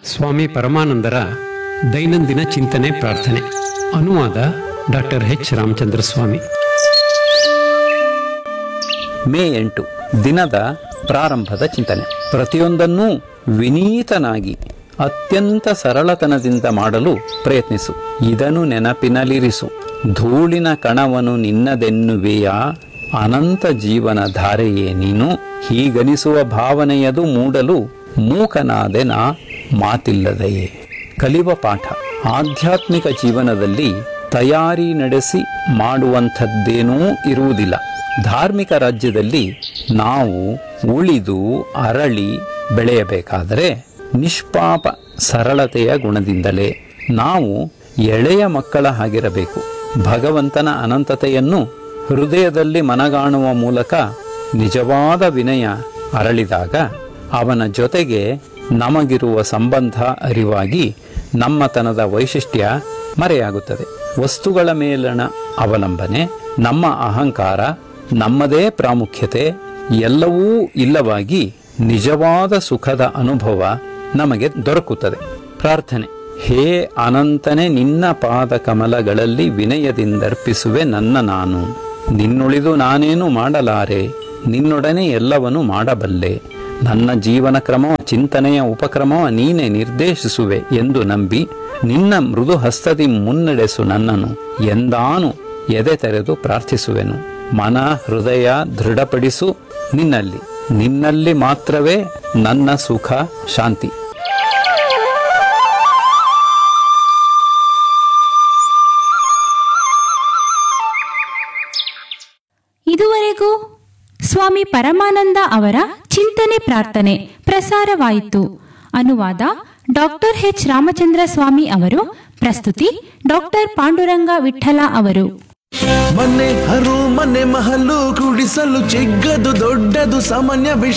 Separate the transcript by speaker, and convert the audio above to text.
Speaker 1: ಸ್ವಾಮಿ ಪರಮಾನಂದರ ದೈನಂದಿನ ಚಿಂತನೆ ಪ್ರಾರ್ಥನೆ ಅನುವಾದ doctor H Ramachandra Swamy
Speaker 2: May ಎಂಟು ದಿನದ ಪ್ರಾರಂಭದ ಚಿಂತನೆ ಪ್ರತಿಯೊಂದನ್ನೂ ವಿನೀತನಾಗಿ ಅತ್ಯಂತ ಸರಳತನದಿಂದ ಮಾಡಲು ಪ್ರಯತ್ನಿಸು ಇದನ್ನು ನೆನಪಿನಲ್ಲಿರಿಸು ಧೂಳಿನ ಕಣವನು ನಿನ್ನದೆನ್ನುವೆಯ ಅನಂತ ಜೀವನ ಧಾರೆಯೇ ನೀನು ಹೀಗನಿಸುವ ಭಾವನೆಯದು ಮೂಡಲು ಮೂಕನಾದೆನ ಮಾತಿಲ್ಲದೆಯೇ ಕಲಿವ ಪಾಠ ಆಧ್ಯಾತ್ಮಿಕ ಜೀವನದಲ್ಲಿ ತಯಾರಿ ನಡೆಸಿ ಮಾಡುವಂಥದ್ದೇನೂ ಇರುವುದಿಲ್ಲ ಧಾರ್ಮಿಕ ರಾಜ್ಯದಲ್ಲಿ ನಾವು ಉಳಿದು ಅರಳಿ ಬೆಳೆಯಬೇಕಾದರೆ ನಿಷ್ಪಾಪ ಸರಳತೆಯ ಗುಣದಿಂದಲೇ ನಾವು ಎಳೆಯ ಮಕ್ಕಳ ಹಾಗಿರಬೇಕು ಭಗವಂತನ ಅನಂತತೆಯನ್ನು ಹೃದಯದಲ್ಲಿ ಮನಗಾಣುವ ಮೂಲಕ ನಿಜವಾದ ವಿನಯ ಅರಳಿದಾಗ ಅವನ ಜೊತೆಗೆ ನಮಗಿರುವ ಸಂಬಂಧ ಅರಿವಾಗಿ ನಮ್ಮತನದ ವೈಶಿಷ್ಟ್ಯ ಮರೆಯಾಗುತ್ತದೆ ವಸ್ತುಗಳ ಮೇಲಣ ಅವಲಂಬನೆ ನಮ್ಮ ಅಹಂಕಾರ ನಮ್ಮದೇ ಪ್ರಾಮುಖ್ಯತೆ ಎಲ್ಲವೂ ಇಲ್ಲವಾಗಿ ನಿಜವಾದ ಸುಖದ ಅನುಭವ ನಮಗೆ ದೊರಕುತ್ತದೆ ಪ್ರಾರ್ಥನೆ ಹೇ ಅನಂತನೆ ನಿನ್ನ ಪಾದ ಕಮಲಗಳಲ್ಲಿ ವಿನಯದಿಂದರ್ಪಿಸುವೆ ನನ್ನ ನಾನು ನಿನ್ನುಳಿದು ನಾನೇನು ಮಾಡಲಾರೆ ನಿನ್ನೊಡನೆ ಎಲ್ಲವನ್ನೂ ಮಾಡಬಲ್ಲೆ ನನ್ನ ಜೀವನ ಕ್ರಮವ ಚಿಂತನೆಯ ಉಪಕ್ರಮವ ನೀನೆ ನಿರ್ದೇಶಿಸುವೆ ಎಂದು ನಂಬಿ ನಿನ್ನ ಮೃದು ಹಸ್ತದಿ ಮುನ್ನಡೆಸು ನನ್ನನ್ನು ಎಂದಾನು ಎದೆ ತೆರೆದು ಪ್ರಾರ್ಥಿಸುವೆನು ಮನ ಹೃದಯ ದೃಢಪಡಿಸು ನಿನ್ನಲ್ಲಿ ನಿನ್ನಲ್ಲಿ ಮಾತ್ರವೇ ನನ್ನ ಸುಖ ಶಾಂತಿ
Speaker 3: ಇದುವರೆಗೂ ಸ್ವಾಮಿ ಪರಮಾನಂದ ಅವರ ಚಿಂತನೆ ಪ್ರಾರ್ಥನೆ ಪ್ರಸಾರವಾಯಿತು ಅನುವಾದ ಡಾಕ್ಟರ್ ಎಚ್ ರಾಮಚಂದ್ರ ಸ್ವಾಮಿ ಅವರು ಪ್ರಸ್ತುತಿ ಡಾಕ್ಟರ್ ಪಾಂಡುರಂಗ ವಿಠಲ ಅವರು
Speaker 4: ಮನೆ ಹರು ಮನೆ ಮಹಲು ಕುಡಿಸಲು ಚಿಕ್ಕದು ದೊಡ್ಡದು ಸಾಮಾನ್ಯ ವಿಷಯ